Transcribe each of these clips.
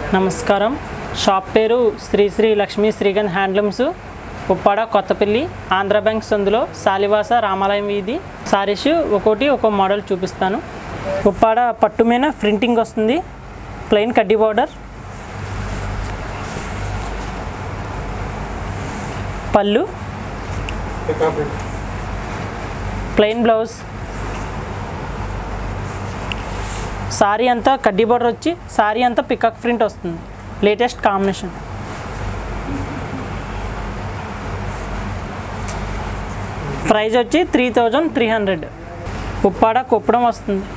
నమస్కారం షాప్ పేరు Shri Shri Lakshmi Srigandh handlooms Uppada Kothapalli Andhra bank సందులో సాలివాస రామాలయం వీధి సారీస్ ఒక్కోటి ఒక్కో మోడల్ చూపిస్తాను ఉప్పాడ పట్టు మీద ప్రింటింగ్ వస్తుంది ప్లెయిన్ కడ్డీ బార్డర్ పళ్ళు ప్లెయిన్ బ్లౌజ్ సారీ అంతా కడ్డీ బార్డర్ వచ్చి సారీ అంతా పికాక్ ప్రింట్ వస్తుంది లేటెస్ట్ కాంబినేషన్ ప్రైస్ వచ్చి three thousand three hundred Uppada Kuppadam వస్తుంది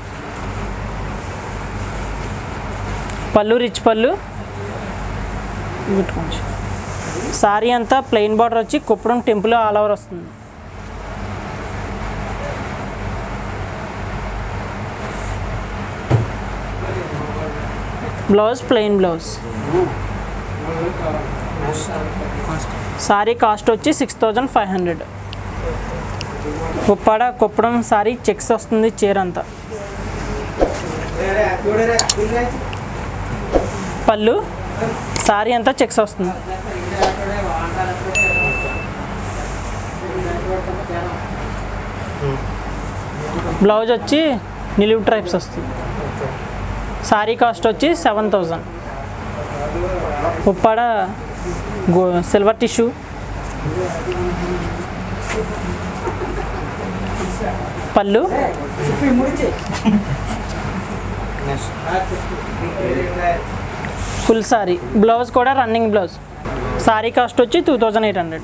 పళ్ళు రిచ్ పళ్ళు పెట్టుకోవచ్చు సారీ అంతా ప్లెయిన్ బార్డర్ వచ్చి కుప్పడం టెంపుల్ ఆల్ ఓవర్ వస్తుంది blouse plain blouse sari cost వచ్చి six thousand five hundred Uppada Kuppadam sari checks వస్తుంది చీర అంతా పళ్ళు సారీ అంతా చెక్స్ వస్తుంది బ్లౌజ్ వచ్చి నిలువు ట్రైప్స్ వస్తుంది సారీ కాస్ట్ వచ్చి సెవెన్ థౌజండ్ ఉప్పాడ గో సిల్వర్ టిష్యూ పళ్ళు ఫుల్ సారీ బ్లౌజ్ కూడా రన్నింగ్ బ్లౌజ్ సారీ కాస్ట్ వచ్చి two thousand eight hundred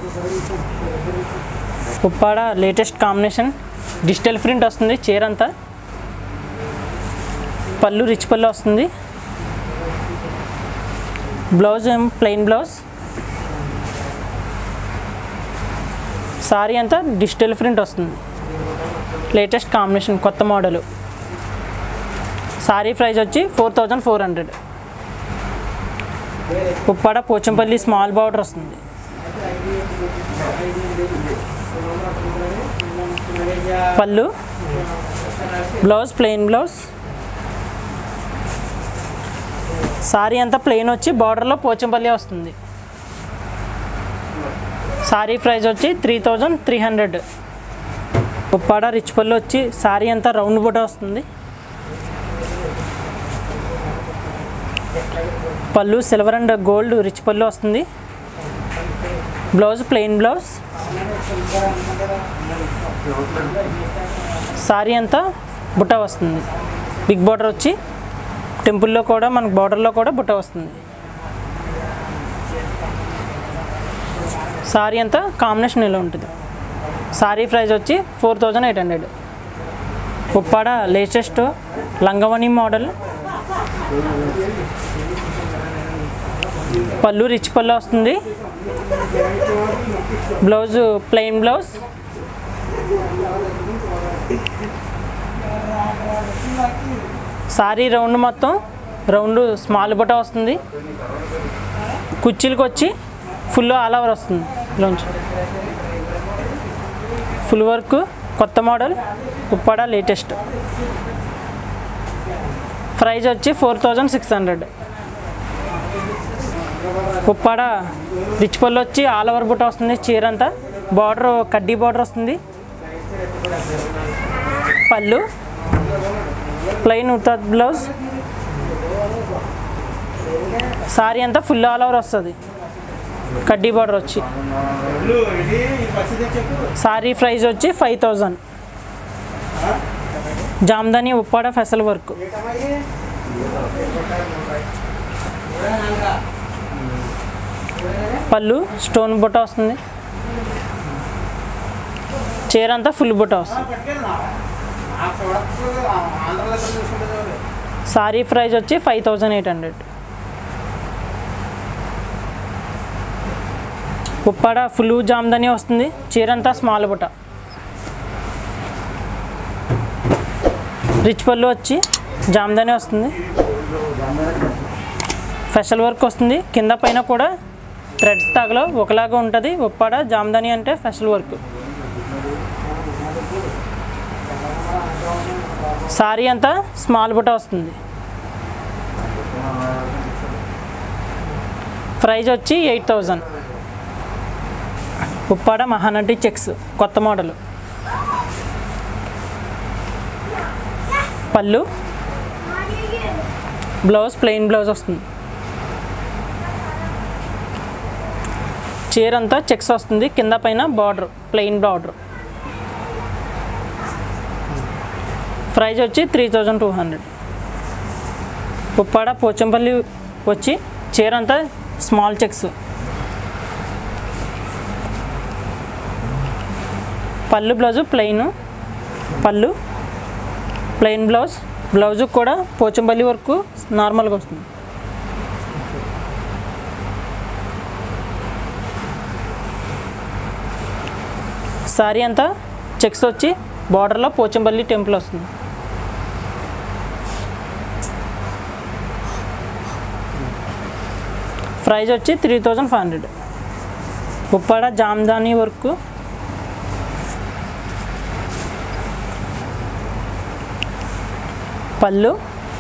Uppada latest combination digital print వస్తుంది చీర అంతా పళ్ళు రిచ్ పళ్ళు వస్తుంది బ్లౌజ్ ఏం ప్లెయిన్ బ్లౌజ్ సారీ అంతా డిజిటల్ ప్రింట్ వస్తుంది లేటెస్ట్ కాంబినేషన్ కొత్త మోడలు సారీ ప్రైస్ వచ్చి four thousand four hundred Uppada Pochampally small border వస్తుంది పళ్ళు బ్లౌజ్ ప్లెయిన్ బ్లౌజ్ సారీ అంతా ప్లెయిన్ వచ్చి బార్డర్లో పోచంపల్లి వస్తుంది సారీ ప్రైస్ వచ్చి three thousand three hundred Uppada rich పళ్ళు వచ్చి సారీ అంతా రౌండ్ బుట్ట వస్తుంది పళ్ళు సిల్వర్ అండ్ గోల్డ్ రిచ్ పళ్ళు వస్తుంది బ్లౌజ్ ప్లెయిన్ బ్లౌజ్ సారీ అంతా బుట్ట వస్తుంది బిగ్ బార్డర్ వచ్చి టెంపుల్లో కూడా మనకు బార్డర్లో కూడా బుట్ట వస్తుంది సారీ అంతా కాంబినేషన్ ఇలా ఉంటుంది సారీ ప్రైస్ వచ్చి four thousand eight hundred Uppada latest లంగవని మోడల్ పళ్ళు రిచ్ పళ్ళు వస్తుంది blouse plain blouse sari round మొత్తం రౌండ్ స్మాల్ బుట్ట వస్తుంది కుర్చీలకు వచ్చి ఫుల్ ఆల్ ఓవర్ వస్తుంది లోంచి ఫుల్ వర్క్ కొత్త మోడల్ ఉప్పాడ లేటెస్ట్ ప్రైజ్ వచ్చి four thousand six hundred Uppada rich పళ్ళు వచ్చి ఆల్ ఓవర్ బుట్ట వస్తుంది చీర అంతా బార్డర్ కడ్డీ బార్డర్ వస్తుంది పళ్ళు ప్లెయిన్ ఉత్తర్ బ్లౌజ్ సారీ అంతా ఫుల్ ఆల్ ఓవర్ వస్తుంది కడ్డీ బార్డర్ వచ్చి సారీ ప్రైస్ వచ్చి five thousand Jamdani Uppada special work పళ్ళు స్టోన్ బుట్ట వస్తుంది చీర అంతా ఫుల్ బుట్ట వస్తుంది సారీ ప్రైస్ వచ్చి five thousand eight hundred Uppada full Jamdani వస్తుంది చీర అంతా స్మాల్ బుట్ట రిచ్ పళ్ళు వచ్చి జామ్దని వస్తుంది స్పెషల్ వర్క్ వస్తుంది కింద పైన కూడా థ్రెడ్స్ తగలో ఒకలాగా ఉంటుంది ఉప్పాడ జామ్దని అంటే స్పెషల్ వర్క్ సారీ అంతా స్మాల్ బుట్ట వస్తుంది ప్రైజ్ వచ్చి eight thousand Uppada Mahanati checks కొత్త మోడల్ పళ్ళు బ్లౌజ్ ప్లెయిన్ బ్లౌజ్ వస్తుంది చీర అంతా చెక్స్ వస్తుంది కింద పైన బార్డర్ ప్లెయిన్ బార్డర్ ప్రైజ్ వచ్చి three thousand two hundred Uppada Pochampally వచ్చి చీర అంతా స్మాల్ చెక్స్ పళ్ళు బ్లౌజు ప్లెయిన్ పళ్ళు ప్లెయిన్ బ్లౌజ్ బ్లౌజు కూడా పోచంపల్లి వరకు నార్మల్గా వస్తుంది సారీ అంతా చెక్స్ వచ్చి బార్డర్లో పోచంపల్లి టెంపుల్ వస్తుంది ప్రైజ్ వచ్చి three thousand five hundred Uppada Jamdani work పళ్ళు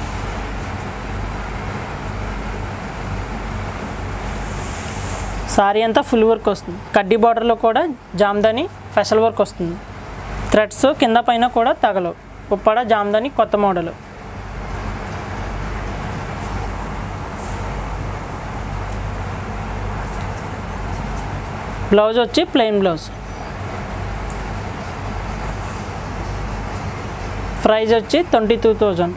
సారీ అంతా ఫుల్ వర్క్ వస్తుంది కడ్డీ బార్డర్లో కూడా జామ్దాని స్పెషల్ వర్క్ వస్తుంది థ్రెడ్స్ కింద పైన కూడా తగలవు ఉప్పాడ జామ్దాని కొత్త మోడల్ బ్లౌజ్ వచ్చి ప్లెయిన్ బ్లౌజ్ ప్రైజ్ వచ్చి twenty two thousand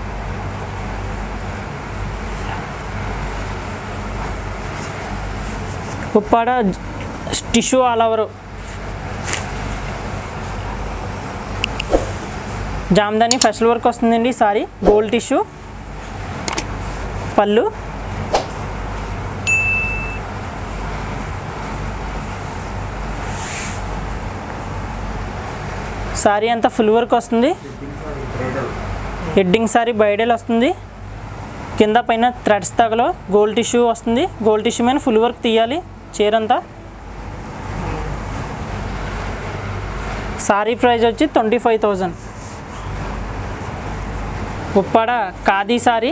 Uppada tissue all over Jamdani special work వస్తుందండి సారీ గోల్డ్ టిష్యూ పళ్ళు సారీ అంతా ఫుల్ వర్క్ వస్తుంది హెడ్డింగ్ సారీ బైడల్ వస్తుంది కింద పైన థ్రెడ్స్ తగలో గోల్డ్ టిష్యూ వస్తుంది గోల్డ్ టిష్యూ మీద ఫుల్ వర్క్ తీయాలి చీర అంతా సారీ ప్రైస్ వచ్చి twenty five thousand Uppada Khadi sari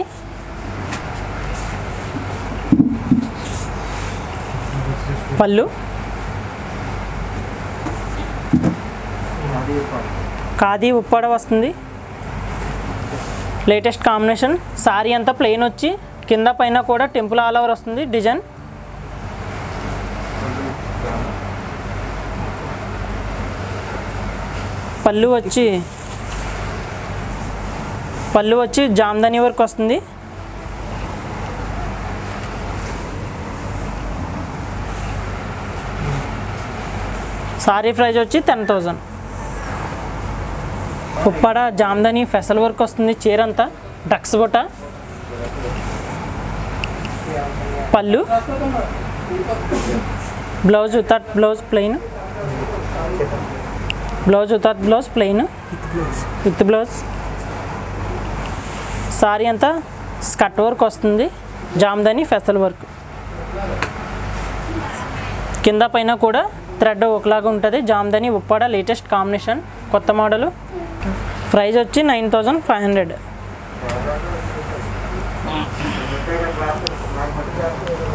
పళ్ళు ఖాదీ ఉప్పాడ వస్తుంది లేటెస్ట్ కాంబినేషన్ సారీ అంతా ప్లెయిన్ వచ్చి కింద పైన కూడా టెంపుల్ ఆల్ ఓవర్ వస్తుంది డిజైన్ పళ్ళు వచ్చి పళ్ళు వచ్చి జామ్దాని వర్క్ వస్తుంది సారీ ప్రైస్ వచ్చి ten thousand Uppada Jamdani special work వస్తుంది చీర అంతా డక్స్ బుట్ట పళ్ళు బ్లౌజ్ ఉతట్ బ్లౌజ్ ప్లెయిన్ బ్లౌజ్ ఉతట్ blouse plain with blouse sari అంతా స్కట్ వర్క్ వస్తుంది జామ్దాని ఫెసల్ వర్క్ కింద పైన కూడా థ్రెడ్ ఒకలాగా ఉంటుంది జామ్దాని ఉప్పాడ లేటెస్ట్ కాంబినేషన్ కొత్త మోడలు ప్రైస్ వచ్చి నైన్ థౌజండ్ ఫైవ్ హండ్రెడ్